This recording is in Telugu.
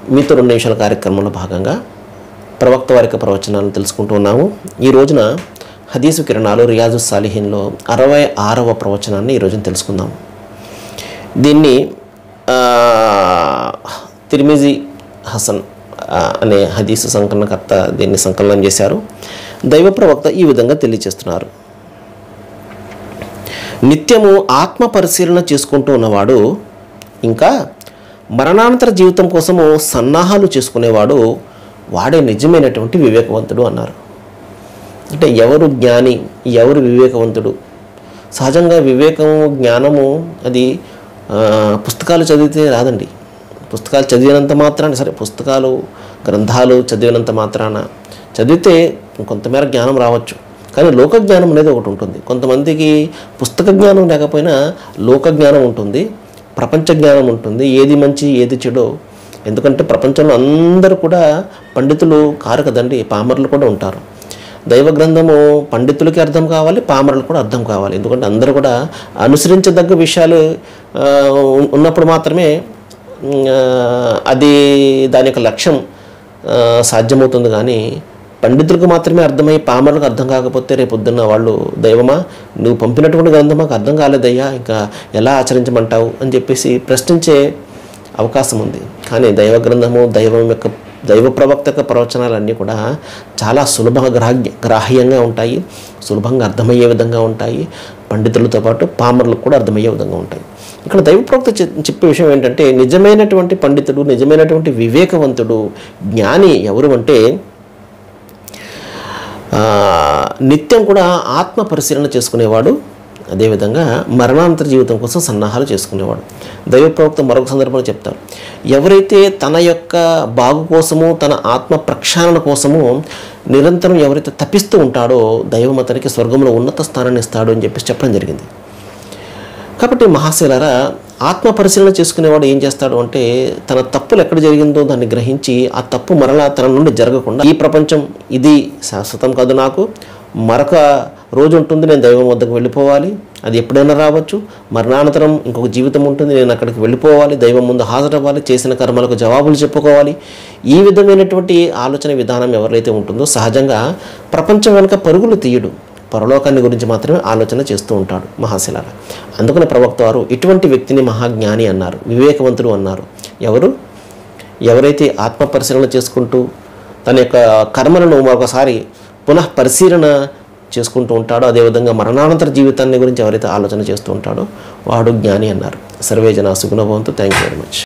మీతో రెండు నిమిషాల కార్యక్రమంలో భాగంగా ప్రవక్త వారి యొక్క ప్రవచనాలను తెలుసుకుంటూ ఉన్నాము ఈ రోజున హదీసు కిరణాలు రియాజు సాలిహీన్లో అరవై ఆరవ ప్రవచనాన్ని ఈ రోజున తెలుసుకుందాం దీన్ని ఆ, తిరిమిజీ హసన్ ఆ, అనే హదీసు సంకలనకర్త దీన్ని సంకలనం చేశారు దైవ ప్రవక్త ఈ విధంగా తెలియజేస్తున్నారు నిత్యము ఆత్మ పరిశీలన చేసుకుంటూ ఉన్నవాడు ఇంకా మరణానంతర జీవితం కోసము సన్నాహాలు చేసుకునేవాడు వాడే నిజమైనటువంటి వివేకవంతుడు అన్నారు అంటే ఎవరు జ్ఞాని ఎవరు వివేకవంతుడు సహజంగా వివేకము జ్ఞానము అది ఆ, పుస్తకాలు చదివితే రాదండి పుస్తకాలు చదివినంత మాత్రాన సరే పుస్తకాలు గ్రంథాలు చదివినంత మాత్రాన చదివితే కొంతమేర జ్ఞానం రావచ్చు కానీ లోక జ్ఞానం అనేది ఒకటి ఉంటుంది కొంతమందికి పుస్తక జ్ఞానం లేకపోయినా లోక జ్ఞానం ఉంటుంది ప్రపంచ జ్ఞానం ఉంటుంది ఏది మంచి ఏది చెడో ఎందుకంటే ప్రపంచంలో అందరూ కూడా పండితులు కారు కదండి పామరులు కూడా ఉంటారు దైవ గ్రంథము పండితులకి అర్థం కావాలి పామరులకు కూడా అర్థం కావాలి ఎందుకంటే అందరూ కూడా అనుసరించదగ్గ విషయాలు ఆ, ఉన్- ఉన్నప్పుడు మాత్రమే ఉమ్, ఆ, అది దాని యొక్క లక్ష్యం ఆ, సాధ్యమవుతుంది కానీ పండితులకు మాత్రమే అర్థమై పామరులకు అర్థం కాకపోతే రేపు పొద్దున్న వాళ్ళు దైవమా నువ్వు పంపినటువంటి గ్రంథం మాకు అర్థం కాలేదయ్యా ఇంకా ఎలా ఆచరించమంటావు అని చెప్పేసి ప్రశ్నించే అవకాశం ఉంది కానీ దైవ గ్రంథము దైవం యొక్క దైవ ప్రవక్త యొక్క ప్రవచనాలన్నీ కూడా చాలా సులభ గ్రాహ్య గ్రాహ్యంగా ఉంటాయి సులభంగా అర్థమయ్యే విధంగా ఉంటాయి పండితులతో పాటు పామరులకు కూడా అర్థమయ్యే విధంగా ఉంటాయి ఇక్కడ దైవ ప్రవక్త చె- చెప్పే విషయం ఏంటంటే నిజమైనటువంటి పండితుడు నిజమైనటువంటి వివేకవంతుడు జ్ఞాని ఎవరు అంటే ఆ, నిత్యం కూడా ఆత్మ పరిశీలన చేసుకునేవాడు అదేవిధంగా మరణాంతర జీవితం కోసం సన్నాహాలు చేసుకునేవాడు దైవ ప్రవక్త మరొక సందర్భంలో చెప్తారు ఎవరైతే తన యొక్క బాగు కోసము తన ఆత్మ ప్రక్షాళన కోసము నిరంతరం ఎవరైతే తప్పిస్తూ ఉంటాడో దైవం అతనికి స్వర్గంలో ఉన్నత స్థానాన్ని ఇస్తాడు అని చెప్పేసి చెప్పడం జరిగింది కాబట్టి మహాశైలారా ఆత్మ పరిశీలన చేసుకునేవాడు ఏం చేస్తాడు అంటే తన తప్పులు ఎక్కడ జరిగిందో దాన్ని గ్రహించి ఆ తప్పు మరలా తన నుండి జరగకుండా ఈ ప్రపంచం ఇది శాశ్వతం కాదు నాకు మరొక రోజు ఉంటుంది నేను దైవం వద్దకు వెళ్ళిపోవాలి అది ఎప్పుడైనా రావచ్చు మరణానంతరం ఇంకొక జీవితం ఉంటుంది నేను అక్కడికి వెళ్ళిపోవాలి దైవం ముందు హాజరవ్వాలి చేసిన కర్మలకు జవాబులు చెప్పుకోవాలి ఈ విధమైనటువంటి ఆలోచన విధానం ఎవరైతే ఉంటుందో సహజంగా ప్రపంచం వెనుక పరుగులు తీయడు పరలోకాన్ని గురించి మాత్రమే ఆలోచన చేస్తూ ఉంటాడు మహాశిలాల అందుకని ప్రవక్త వారు ఇటువంటి వ్యక్తిని మహాజ్ఞాని అన్నారు వివేకవంతుడు అన్నారు ఎవరు ఎవరైతే ఆత్మ పరిశీలన చేసుకుంటూ తన యొక్క కర్మలను మరొకసారి పునః పరిశీలన చేసుకుంటూ ఉంటాడో అదేవిధంగా మరణానంతర జీవితాన్ని గురించి ఎవరైతే ఆలోచన చేస్తూ ఉంటాడో వాడు జ్ఞాని అన్నారు సర్వే జన సుగుణభవంతు థ్యాంక్ యూ వెరీ మచ్